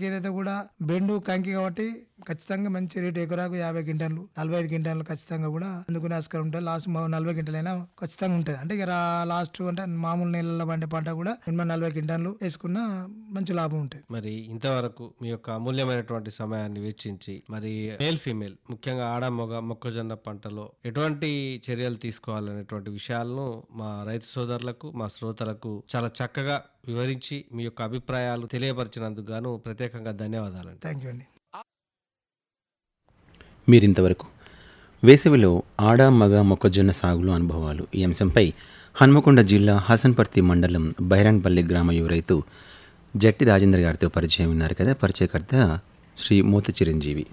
ఏదైతే కూడా బెండు కంకి కాబట్టి ఖచ్చితంగా మంచి రేటు ఎకరాకు యాభై క్వింటాలు నలభై ఐదు క్వింటాలు ఖచ్చితంగా కూడా అందుకునే ఆస్కారం ఉంటుంది లాస్ట్ నలభై క్వింటాలైనా ఖచ్చితంగా ఉంటుంది అంటే ఇక లాస్ట్ అంటే మామూలు నెలల్లో పండే పంట కూడా మినిమం నలభై క్వింటాలు వేసుకున్న మంచి లాభం ఉంటుంది మరి ఇంతవరకు మీ యొక్క అమూల్యమైనటువంటి సమయాన్ని వెచ్చించి మరి మేల్ ఫీమేల్ ముఖ్యంగా ఆడ మొగ మొక్కజొన్న పంటలో ఎటువంటి చర్యలు తీసుకోవాలనేటువంటి విషయాలను మా రైతు సోదరులకు మా శ్రోతలకు చాలా చక్కగా వివరించి మీ యొక్క అభిప్రాయాలు తెలియపరిచినందుకు గాను ప్రత్యేకంగా ధన్యవాదాలండి థ్యాంక్ యూ అండి మీరింతవరకు వేసవిలో ఆడ మగ మొక్కజొన్న సాగులో అనుభవాలు ఈ అంశంపై హన్మకొండ జిల్లా హసన్పర్తి మండలం బైరాన్పల్లి గ్రామ యువ రైతు జట్టి రాజేంద్ర గారితో పరిచయం ఉన్నారు కదా పరిచయకర్త శ్రీ మూత చిరంజీవి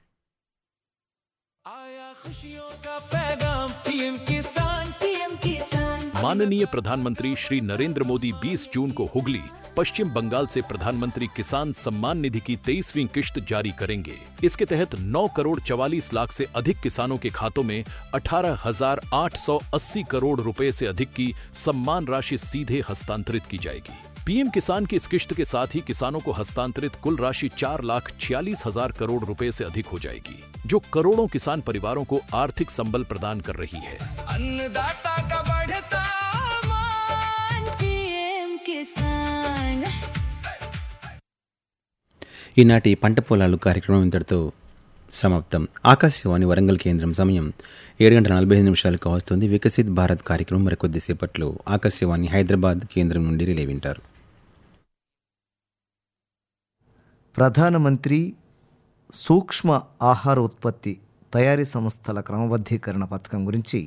आया खुशियों का पैगाम पीएम किसान पीएम किसान माननीय प्रधानमंत्री श्री नरेंद्र मोदी 20 जून को हुगली पश्चिम बंगाल से प्रधानमंत्री किसान सम्मान निधि की तेईसवीं किश्त जारी करेंगे इसके तहत 9 करोड़ 44 लाख से अधिक किसानों के खातों में 18,880 करोड़ रुपए से अधिक की सम्मान राशि सीधे हस्तांतरित की जाएगी पीएम किसान की इस किश्त के साथ ही किसानों को हस्तांतरित कुल राशि चार लाख छियालीस हजार करोड़ रुपए से अधिक हो जाएगी जो करोड़ों किसान परिवारों को आर्थिक संबल प्रदान कर रही है अन्नदाता का बढ़ता मान पीएम किसान ఈనాటి పంట పొలాలు కార్యక్రమం ఇంతటితో సమాప్తం ఆకాశవాణి వరంగల్ కేంద్రం సమయం ఏడు గంటల నలభై ఐదు నిమిషాలకు వస్తుంది వికసిత్ భారత్ కార్యక్రమం మరికొద్దిసేపట్లో ఆకాశవాణి హైదరాబాద్ కేంద్రం నుండి రిలే వింటారు ప్రధానమంత్రి సూక్ష్మ ఆహార ఉత్పత్తి తయారీ సంస్థల క్రమబద్ధీకరణ పథకం గురించి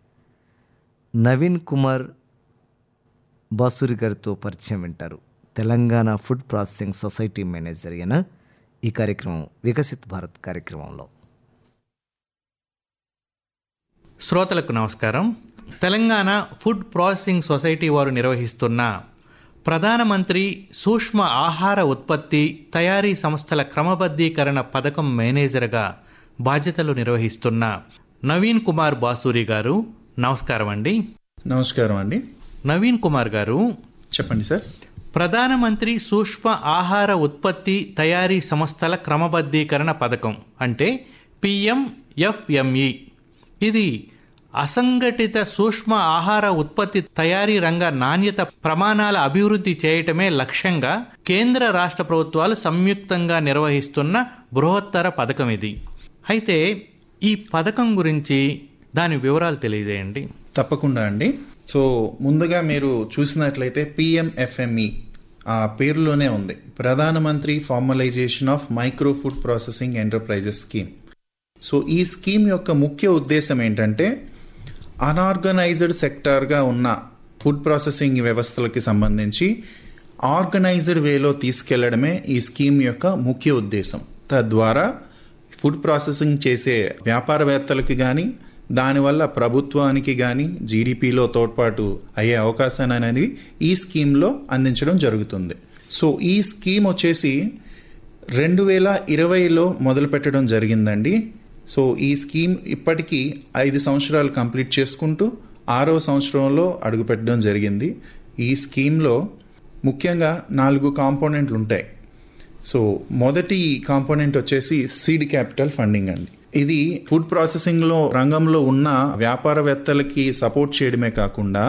నవీన్ కుమార్ బాసూరి గారితో పరిచయం వింటారు Telangana food processing society manager అయిన ఈ కార్యక్రమం వికసిత్ భారత్ కార్యక్రమంలో శ్రోతలకు నమస్కారం తెలంగాణ ఫుడ్ ప్రాసెసింగ్ సొసైటీ వారు నిర్వహిస్తున్న ప్రధానమంత్రి సూక్ష్మ ఆహార ఉత్పత్తి తయారీ సంస్థల క్రమబద్ధీకరణ పథకం మేనేజర్గా బాధ్యతలు నిర్వహిస్తున్న నవీన్ కుమార్ బాసూరి గారు నమస్కారం అండి నమస్కారం అండి నవీన్ కుమార్ గారు చెప్పండి సార్ ప్రధానమంత్రి సూక్ష్మ ఆహార ఉత్పత్తి తయారీ సంస్థల క్రమబద్ధీకరణ పథకం అంటే పిఎంఎఫ్ఎంఈ ఇది అసంఘటిత సూక్ష్మ ఆహార ఉత్పత్తి తయారీ రంగ నాణ్యత ప్రమాణాల అభివృద్ధి చేయటమే లక్ష్యంగా కేంద్ర రాష్ట్ర ప్రభుత్వాలు సంయుక్తంగా నిర్వహిస్తున్న బృహత్తర పథకం ఇది అయితే ఈ పథకం గురించి దాని వివరాలు తెలియజేయండి తప్పకుండా అండి సో ముందుగా మీరు చూసినట్లయితే పిఎంఎఫ్ఎంఈ ఆ పేరులోనే ఉంది ప్రధానమంత్రి formalisation of micro food processing enterprises scheme so ఈ స్కీమ్ యొక్క ముఖ్య ఉద్దేశం ఏంటంటే అనార్గనైజ్డ్ సెక్టార్గా ఉన్న ఫుడ్ ప్రాసెసింగ్ వ్యవస్థలకి సంబంధించి ఆర్గనైజ్డ్ వేలో తీసుకెళ్లడమే ఈ స్కీమ్ యొక్క ముఖ్య ఉద్దేశం తద్వారా ఫుడ్ ప్రాసెసింగ్ చేసే వ్యాపారవేత్తలకి కానీ దానివల్ల ప్రభుత్వానికి కానీ జీడిపిలో తోడ్పాటు అయ్యే అవకాశాన్ని అనేది ఈ స్కీమ్లో అందించడం జరుగుతుంది సో ఈ స్కీమ్ వచ్చేసి రెండు వేల ఇరవైలో మొదలుపెట్టడం జరిగిందండి సో ఈ స్కీమ్ ఇప్పటికీ ఐదు సంవత్సరాలు కంప్లీట్ చేసుకుంటూ ఆరో సంవత్సరంలో అడుగుపెట్టడం జరిగింది ఈ స్కీమ్లో ముఖ్యంగా నాలుగు కాంపోనెంట్లు ఉంటాయి సో మొదటి కాంపోనెంట్ వచ్చేసి సీడ్ క్యాపిటల్ ఫండింగ్ అండి ఇది ఫుడ్ ప్రాసెసింగ్లో రంగంలో ఉన్న వ్యాపారవేత్తలకి సపోర్ట్ చేయడమే కాకుండా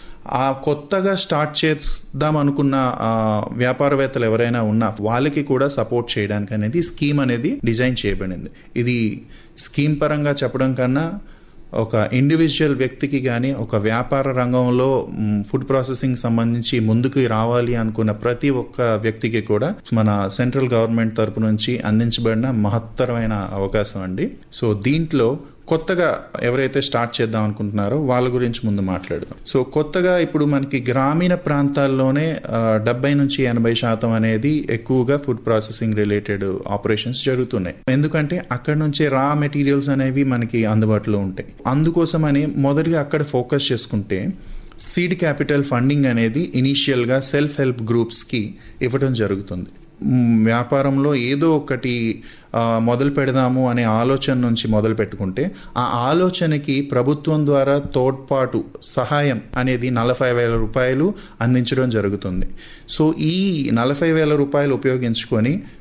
ఆ కొత్తగా స్టార్ట్ చేద్దాం అనుకున్న ఆ, వ్యాపారవేత్తలు ఎవరైనా ఉన్నా వాళ్ళకి కూడా సపోర్ట్ చేయడానికి అనేది స్కీమ్ అనేది డిజైన్ చేయబడింది ఇది స్కీమ్ పరంగా చెప్పడం కన్నా ఒక ఇండివిజువల్ వ్యక్తికి కానీ ఒక వ్యాపార రంగంలో మ్, ఫుడ్ ప్రాసెసింగ్ సంబంధించి ముందుకు రావాలి అనుకున్న ప్రతి ఒక్క వ్యక్తికి కూడా మన సెంట్రల్ గవర్నమెంట్ తరపు నుంచి అందించబడిన మహత్తరమైన అవకాశం అండి సో దీంట్లో కొత్తగా ఎవరైతే స్టార్ట్ చేద్దాం అనుకుంటున్నారో వాళ్ళ గురించి ముందు మాట్లాడదాం సో కొత్తగా ఇప్పుడు మనకి గ్రామీణ ప్రాంతాల్లోనే ఆ, డెబ్బై నుంచి ఎనభై శాతం అనేది ఎక్కువగా ఫుడ్ ప్రాసెసింగ్ రిలేటెడ్ ఆపరేషన్స్ జరుగుతున్నాయి ఎందుకంటే అక్కడ నుంచే రా మెటీరియల్స్ అనేవి మనకి అందుబాటులో ఉంటాయి అందుకోసమని మొదటిగా అక్కడ ఫోకస్ చేసుకుంటే సీడ్ క్యాపిటల్ ఫండింగ్ అనేది ఇనీషియల్గా సెల్ఫ్ హెల్ప్ గ్రూప్స్కి ఇవ్వడం జరుగుతుంది మ్, వ్యాపారంలో ఏదో ఒకటి ఆ, మొదలు పెడదాము అనే ఆలోచన నుంచి మొదలు పెట్టుకుంటే ఆ ఆలోచనకి ప్రభుత్వం ద్వారా తోడ్పాటు సహాయం అనేది నలభై వేల రూపాయలు అందించడం జరుగుతుంది సో ఈ నలభై వేల రూపాయలు ఉపయోగించుకొని